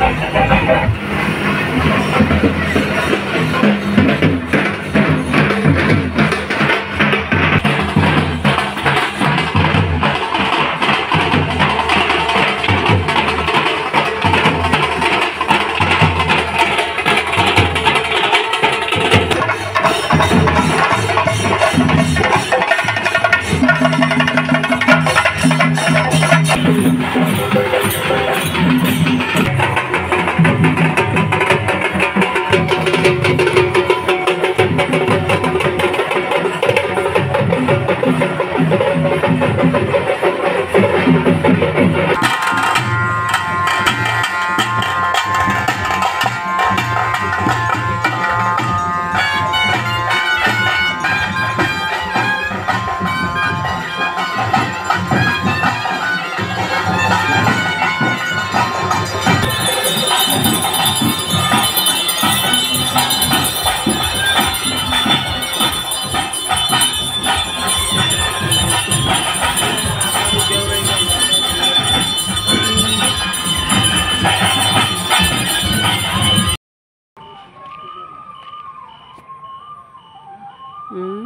ಹ್ಞೂ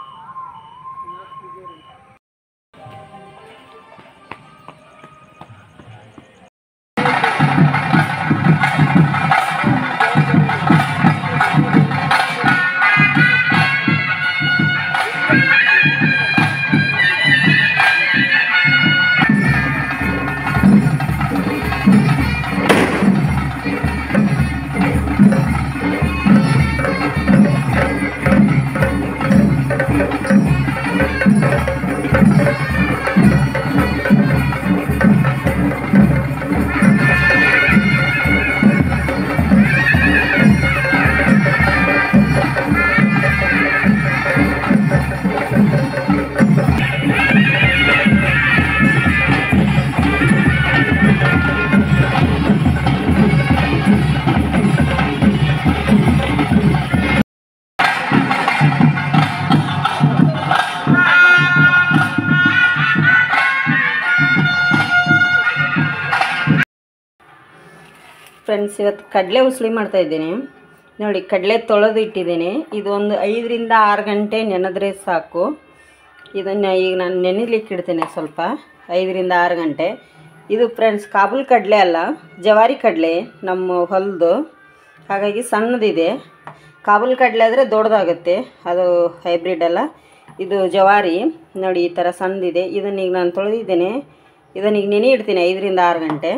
ಫ್ರೆಂಡ್ಸ್ ಇವತ್ತು ಕಡಲೆ ಉಸ್ಲಿ ಮಾಡ್ತಾ ಇದ್ದೀನಿ ನೋಡಿ ಕಡಲೆ ತೊಳೆದು ಇಟ್ಟಿದ್ದೀನಿ ಇದು ಒಂದು ಐದರಿಂದ ಆರು ಗಂಟೆ ನೆನೆದ್ರೆ ಸಾಕು ಇದನ್ನು ಈಗ ನಾನು ನೆನೆಲಿಕ್ಕೆ ಇಡ್ತೀನಿ ಸ್ವಲ್ಪ ಐದರಿಂದ ಆರು ಗಂಟೆ ಇದು ಫ್ರೆಂಡ್ಸ್ ಕಾಬೂಲ್ ಕಡಲೆ ಅಲ್ಲ ಜವಾರಿ ಕಡಲೆ ನಮ್ಮ ಹೊಲದು ಹಾಗಾಗಿ ಸಣ್ಣದಿದೆ ಕಾಬೂಲ್ ಕಡಲೆ ಆದರೆ ದೊಡ್ಡದಾಗುತ್ತೆ ಅದು ಹೈಬ್ರಿಡ್ ಅಲ್ಲ ಇದು ಜವಾರಿ ನೋಡಿ ಈ ಥರ ಸಣ್ಣದಿದೆ ಇದನ್ನ ಈಗ ನಾನು ತೊಳೆದಿದ್ದೇನೆ ಇದನ್ನ ಈಗ ನೆನೆ ಇಡ್ತೀನಿ ಐದರಿಂದ ಆರು ಗಂಟೆ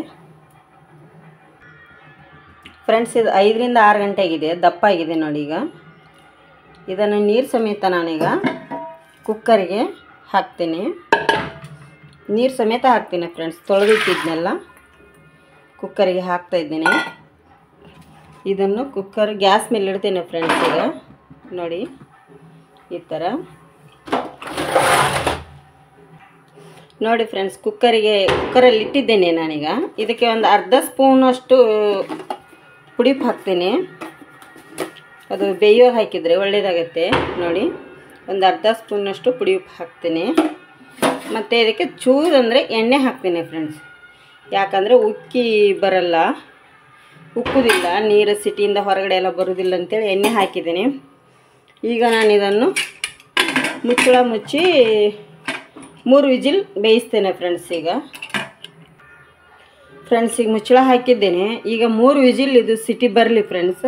ಫ್ರೆಂಡ್ಸ್ ಇದು ಐದರಿಂದ ಆರು ಗಂಟೆಗಿದೆ ದಪ್ಪ ಆಗಿದೆ ನೋಡಿ ಈಗ ಇದನ್ನು ನೀರು ಸಮೇತ ನಾನೀಗ ಕುಕ್ಕರಿಗೆ ಹಾಕ್ತೀನಿ ನೀರು ಸಮೇತ ಹಾಕ್ತೀನಿ ಫ್ರೆಂಡ್ಸ್ ತೊಳೆದಿಟ್ಟಿದ್ನೆಲ್ಲ ಕುಕ್ಕರಿಗೆ ಹಾಕ್ತಾ ಇದ್ದೀನಿ ಇದನ್ನು ಕುಕ್ಕರ್ ಗ್ಯಾಸ್ ಮೇಲೆ ಇಡ್ತೀನಿ ಫ್ರೆಂಡ್ಸ್ ಈಗ ನೋಡಿ ಈ ಥರ ನೋಡಿ ಫ್ರೆಂಡ್ಸ್ ಕುಕ್ಕರಿಗೆ ಕುಕ್ಕರಲ್ಲಿ ಇಟ್ಟಿದ್ದೇನೆ ನಾನೀಗ ಇದಕ್ಕೆ ಒಂದು ಅರ್ಧ ಸ್ಪೂನಷ್ಟು ಪುಡಿ ಉಪ್ಪು ಹಾಕ್ತೀನಿ ಅದು ಬೇಯೋ ಹಾಕಿದರೆ ಒಳ್ಳೆಯದಾಗತ್ತೆ ನೋಡಿ ಒಂದು ಅರ್ಧ ಸ್ಪೂನಷ್ಟು ಪುಡಿ ಉಪ್ಪು ಹಾಕ್ತೀನಿ ಮತ್ತು ಇದಕ್ಕೆ ಚೂರು ಅಂದರೆ ಎಣ್ಣೆ ಹಾಕ್ತೀನಿ ಫ್ರೆಂಡ್ಸ್ ಯಾಕಂದರೆ ಉಕ್ಕಿ ಬರಲ್ಲ ಉಕ್ಕುದಿಲ್ಲ ನೀರು ಸಿಟಿಯಿಂದ ಹೊರಗಡೆ ಎಲ್ಲ ಬರೋದಿಲ್ಲ ಅಂತೇಳಿ ಎಣ್ಣೆ ಹಾಕಿದ್ದೀನಿ ಈಗ ನಾನು ಇದನ್ನು ಮುಚ್ಚಳ ಮುಚ್ಚಿ ಮೂರು ವಿಜಿಲ್ ಬೇಯಿಸ್ತೇನೆ ಫ್ರೆಂಡ್ಸ್ ಈಗ ಫ್ರೆಂಡ್ಸ್ ಈಗ ಮುಚ್ಚಳ ಹಾಕಿದ್ದೇನೆ ಈಗ ಮೂರು ವಿಜಿಲ್ ಇದು ಸಿಟಿ ಬರಲಿ ಫ್ರೆಂಡ್ಸ್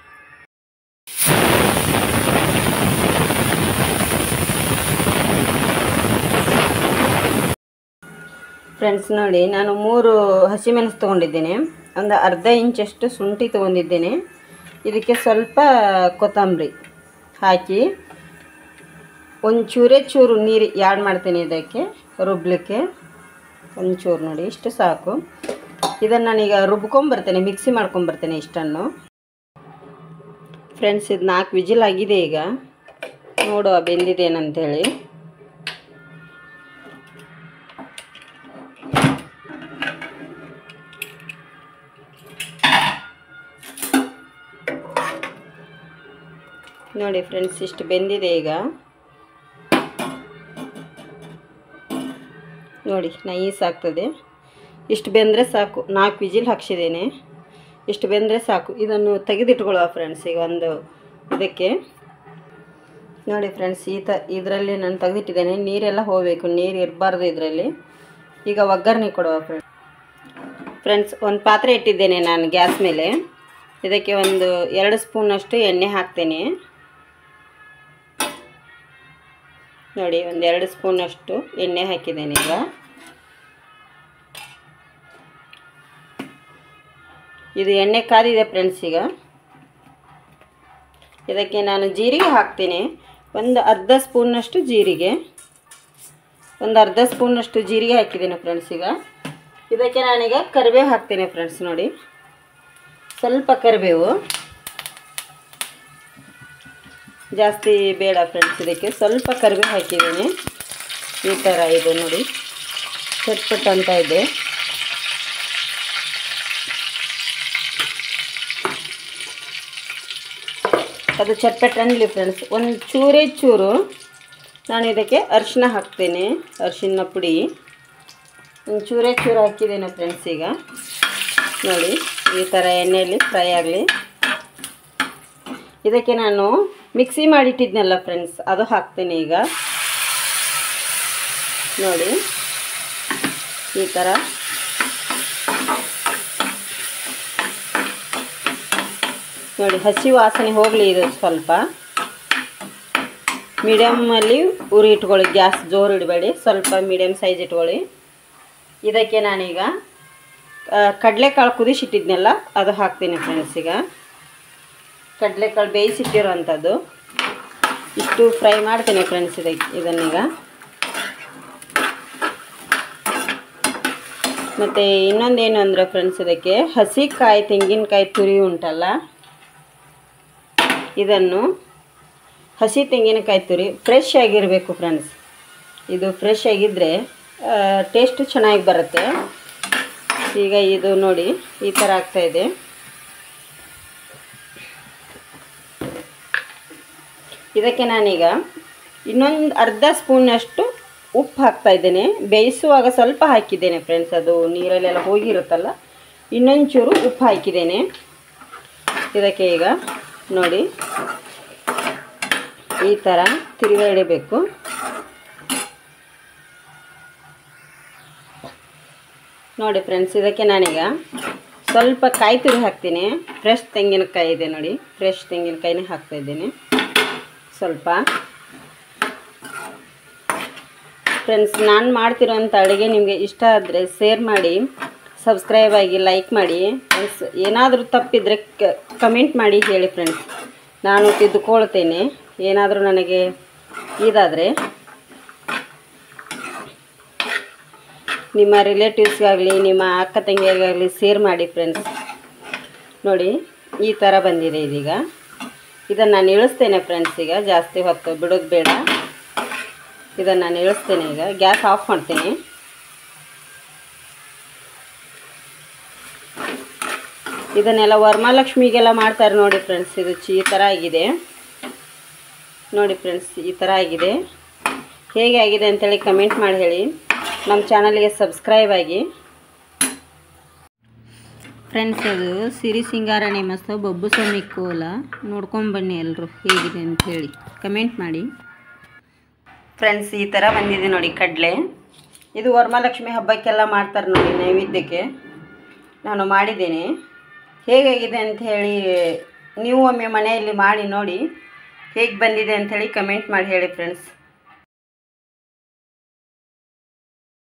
ಫ್ರೆಂಡ್ಸ್ ನೋಡಿ ನಾನು ಮೂರು ಹಸಿಮೆಣಸು ತೊಗೊಂಡಿದ್ದೇನೆ ಒಂದು ಅರ್ಧ ಇಂಚಷ್ಟು ಶುಂಠಿ ತೊಗೊಂಡಿದ್ದೇನೆ ಇದಕ್ಕೆ ಸ್ವಲ್ಪ ಕೊತ್ತಂಬರಿ ಹಾಕಿ ಒಂದು ಚೂರೇ ಚೂರು ನೀರು ಆ್ಯಡ್ ಮಾಡ್ತೀನಿ ಇದಕ್ಕೆ ರುಬ್ಲಿಕ್ಕೆ ಒಂದು ಚೂರು ನೋಡಿ ಇಷ್ಟು ಸಾಕು ಇದನ್ನು ನಾನೀಗ ರುಬ್ಕೊಂಬರ್ತೇನೆ ಮಿಕ್ಸಿ ಮಾಡ್ಕೊಂಬರ್ತೇನೆ ಇಷ್ಟನ್ನು ಫ್ರೆಂಡ್ಸ್ ಇದು ನಾಲ್ಕು ವಿಜಿಲ್ ಆಗಿದೆ ಈಗ ನೋಡುವ ಬೆಂದಿದೇನಂತೇಳಿ ನೋಡಿ ಫ್ರೆಂಡ್ಸ್ ಇಷ್ಟು ಬೆಂದಿದೆ ಈಗ ನೋಡಿ ನೈಸ್ ಆಗ್ತದೆ ಇಷ್ಟು ಬೆಂದರೆ ಸಾಕು ನಾಲ್ಕು ವಿಜಿಲ್ ಹಾಕ್ಸಿದ್ದೇನೆ ಇಷ್ಟು ಬೆಂದರೆ ಸಾಕು ಇದನ್ನು ತೆಗೆದಿಟ್ಕೊಳ್ಳುವ ಫ್ರೆಂಡ್ಸ್ ಈಗ ಒಂದು ಇದಕ್ಕೆ ನೋಡಿ ಫ್ರೆಂಡ್ಸ್ ಈ ತ ಇದರಲ್ಲಿ ನಾನು ತೆಗೆದಿಟ್ಟಿದ್ದೇನೆ ನೀರೆಲ್ಲ ಹೋಗಬೇಕು ನೀರು ಇರಬಾರ್ದು ಇದರಲ್ಲಿ ಈಗ ಒಗ್ಗರಣೆ ಕೊಡುವ ಫ್ರೆಂಡ್ಸ್ ಫ್ರೆಂಡ್ಸ್ ಒಂದು ಪಾತ್ರೆ ಇಟ್ಟಿದ್ದೇನೆ ನಾನು ಗ್ಯಾಸ್ ಮೇಲೆ ಇದಕ್ಕೆ ಒಂದು ಎರಡು ಸ್ಪೂನಷ್ಟು ಎಣ್ಣೆ ಹಾಕ್ತೇನೆ ನೋಡಿ ಒಂದು ಎರಡು ಸ್ಪೂನಷ್ಟು ಎಣ್ಣೆ ಹಾಕಿದ್ದೇನೆ ಈಗ ಇದು ಎಣ್ಣೆ ಕಾದಿದೆ ಫ್ರೆಂಡ್ಸ್ ಈಗ ಇದಕ್ಕೆ ನಾನು ಜೀರಿಗೆ ಹಾಕ್ತೀನಿ ಒಂದು ಅರ್ಧ ಸ್ಪೂನಷ್ಟು ಜೀರಿಗೆ ಒಂದು ಅರ್ಧ ಸ್ಪೂನಷ್ಟು ಜೀರಿಗೆ ಹಾಕಿದ್ದೀನಿ ಫ್ರೆಂಡ್ಸ್ ಈಗ ಇದಕ್ಕೆ ನಾನೀಗ ಕರಿಬೇವು ಹಾಕ್ತೇನೆ ಫ್ರೆಂಡ್ಸ್ ನೋಡಿ ಸ್ವಲ್ಪ ಕರಿಬೇವು ಜಾಸ್ತಿ ಬೇಡ ಫ್ರೆಂಡ್ಸ್ ಇದಕ್ಕೆ ಸ್ವಲ್ಪ ಕರಿಬೇವು ಹಾಕಿದ್ದೀನಿ ಈ ಥರ ಇದೆ ನೋಡಿ ಚಟ್ಪಟ್ ಅಂತ ಇದೆ ಅದು ಚಟ್ಪಟ್ ಅನ್ನಲಿ ಫ್ರೆಂಡ್ಸ್ ಒಂದು ಚೂರೇ ಚೂರು ನಾನು ಇದಕ್ಕೆ ಅರಿಶಿನ ಹಾಕ್ತೇನೆ ಅರಿಶಿನ ಪುಡಿ ಒಂದು ಚೂರೇ ಚೂರು ಹಾಕಿದ್ದೇನೆ ಫ್ರೆಂಡ್ಸ್ ಈಗ ನೋಡಿ ಈ ಥರ ಎಣ್ಣೆಯಲ್ಲಿ ಫ್ರೈ ಆಗಲಿ ಇದಕ್ಕೆ ನಾನು ಮಿಕ್ಸಿ ಮಾಡಿಟ್ಟಿದ್ನಲ್ಲ ಫ್ರೆಂಡ್ಸ್ ಅದು ಹಾಕ್ತೇನೆ ಈಗ ನೋಡಿ ಈ ಥರ ನೋಡಿ ಹಸಿ ವಾಸನೆ ಹೋಗಲಿ ಇದು ಸ್ವಲ್ಪ ಮೀಡಿಯಮ್ಮಲ್ಲಿ ಉರಿ ಇಟ್ಕೊಳ್ಳಿ ಗ್ಯಾಸ್ ಜೋರು ಇಡಬೇಡಿ ಸ್ವಲ್ಪ ಮೀಡಿಯಮ್ ಸೈಜ್ ಇಟ್ಕೊಳ್ಳಿ ಇದಕ್ಕೆ ನಾನೀಗ ಕಡಲೆಕಾಳು ಕುದಿಸಿಟ್ಟಿದ್ನಲ್ಲ ಅದು ಹಾಕ್ತೀನಿ ಫ್ರೆಂಡ್ಸ್ ಈಗ ಕಡಲೆಕಾಳು ಬೇಯಿಸಿಟ್ಟಿರೋವಂಥದ್ದು ಇಷ್ಟು ಫ್ರೈ ಮಾಡ್ತೇನೆ ಫ್ರೆಂಡ್ಸ್ ಇದಕ್ಕೆ ಇದನ್ನೀಗ ಮತ್ತು ಇನ್ನೊಂದೇನು ಅಂದರೆ ಫ್ರೆಂಡ್ಸ್ ಇದಕ್ಕೆ ಹಸಿ ಕಾಯಿ ತೆಂಗಿನಕಾಯಿ ತುರಿ ಉಂಟಲ್ಲ ಇದನ್ನು ಹಸಿ ತೆಂಗಿನಕಾಯಿ ತುರಿ ಫ್ರೆಶ್ ಆಗಿರಬೇಕು ಫ್ರೆಂಡ್ಸ್ ಇದು ಫ್ರೆಶ್ ಆಗಿದ್ದರೆ ಟೇಸ್ಟ್ ಚೆನ್ನಾಗಿ ಬರುತ್ತೆ ಈಗ ಇದು ನೋಡಿ ಈ ಥರ ಆಗ್ತಾಯಿದೆ ಇದಕ್ಕೆ ನಾನೀಗ ಇನ್ನೊಂದು ಅರ್ಧ ಸ್ಪೂನಷ್ಟು ಉಪ್ಪು ಹಾಕ್ತಾ ಇದ್ದೇನೆ ಬೇಯಿಸುವಾಗ ಸ್ವಲ್ಪ ಹಾಕಿದ್ದೇನೆ ಫ್ರೆಂಡ್ಸ್ ಅದು ನೀರಲ್ಲೆಲ್ಲ ಹೋಗಿರುತ್ತಲ್ಲ ಇನ್ನೊಂದು ಚೂರು ಉಪ್ಪು ಹಾಕಿದ್ದೇನೆ ಇದಕ್ಕೆ ಈಗ ನೋಡಿ ಈ ಥರ ತಿರುಗಿ ಹಿಡಿಬೇಕು ನೋಡಿ ಫ್ರೆಂಡ್ಸ್ ಇದಕ್ಕೆ ನಾನೀಗ ಸ್ವಲ್ಪ ಕಾಯಿ ತುರಿ ಹಾಕ್ತೀನಿ ಫ್ರೆಶ್ ತೆಂಗಿನಕಾಯಿ ಇದೆ ನೋಡಿ ಫ್ರೆಶ್ ತೆಂಗಿನಕಾಯಿನೇ ಹಾಕ್ತಾ ಇದ್ದೇನೆ ಸ್ವಲ್ಪ ಫ್ರೆಂಡ್ಸ್ ನಾನು ಮಾಡ್ತಿರೋಂಥ ಅಡುಗೆ ನಿಮಗೆ ಇಷ್ಟ ಆದರೆ ಶೇರ್ ಮಾಡಿ ಸಬ್ಸ್ಕ್ರೈಬ್ ಆಗಿ ಲೈಕ್ ಮಾಡಿ ಫ್ರೆಂಡ್ಸ್ ಏನಾದರೂ ತಪ್ಪಿದರೆ ಕಮೆಂಟ್ ಮಾಡಿ ಹೇಳಿ ಫ್ರೆಂಡ್ಸ್ ನಾನು ತಿದ್ದುಕೊಳ್ತೇನೆ ಏನಾದರೂ ನನಗೆ ಇದಾದರೆ ನಿಮ್ಮ ರಿಲೇಟಿವ್ಸ್ಗಾಗಲಿ ನಿಮ್ಮ ಅಕ್ಕ ತಂಗಿಯರಿಗಾಗಲಿ ಶೇರ್ ಮಾಡಿ ಫ್ರೆಂಡ್ಸ್ ನೋಡಿ ಈ ಥರ ಬಂದಿದೆ ಇದೀಗ ಇದನ್ನು ನಾನು ಇಳಿಸ್ತೇನೆ ಫ್ರೆಂಡ್ಸ್ ಈಗ ಜಾಸ್ತಿ ಹೊತ್ತು ಬಿಡೋದು ಬೇಡ ಇದನ್ನು ನಾನು ಇಳಿಸ್ತೇನೆ ಈಗ ಗ್ಯಾಸ್ ಆಫ್ ಮಾಡ್ತೇನೆ ಇದನ್ನೆಲ್ಲ ವರಮಹಾಲಕ್ಷ್ಮಿಗೆಲ್ಲ ಮಾಡ್ತಾರೆ ನೋಡಿ ಫ್ರೆಂಡ್ಸ್ ಇದು ಚಿ ಈ ಥರ ಆಗಿದೆ ನೋಡಿ ಫ್ರೆಂಡ್ಸ್ ಈ ಥರ ಆಗಿದೆ ಹೇಗೆ ಆಗಿದೆ ಅಂತೇಳಿ ಕಮೆಂಟ್ ಮಾಡಿ ಹೇಳಿ ನಮ್ಮ ಚಾನಲ್ಗೆ ಸಬ್ಸ್ಕ್ರೈಬ್ ಆಗಿ ಫ್ರೆಂಡ್ಸ್ ಅದು ಸಿರಿ ಸಿಂಗಾರಣೆ ಮಸ್ತ್ ಬೊಬ್ಬು ಸ್ವಾಮಿ ಕೋಲ ನೋಡ್ಕೊಂಬನ್ನಿ ಎಲ್ಲರೂ ಹೇಗಿದೆ ಅಂತ ಹೇಳಿ ಕಮೆಂಟ್ ಮಾಡಿ ಫ್ರೆಂಡ್ಸ್ ಈ ಥರ ಬಂದಿದೆ ನೋಡಿ ಕಡಲೆ ಇದು ವರಮಹಾಲಕ್ಷ್ಮಿ ಹಬ್ಬಕ್ಕೆಲ್ಲ ಮಾಡ್ತಾರೆ ನೋಡಿ ನೈವೇದ್ಯಕ್ಕೆ ನಾನು ಮಾಡಿದ್ದೇನೆ ಹೇಗಾಗಿದೆ ಅಂತ ಹೇಳಿ ನೀವು ಒಮ್ಮೆ ಮನೆಯಲ್ಲಿ ಮಾಡಿ ನೋಡಿ ಹೇಗೆ ಬಂದಿದೆ ಅಂಥೇಳಿ ಕಮೆಂಟ್ ಮಾಡಿ ಹೇಳಿ ಫ್ರೆಂಡ್ಸ್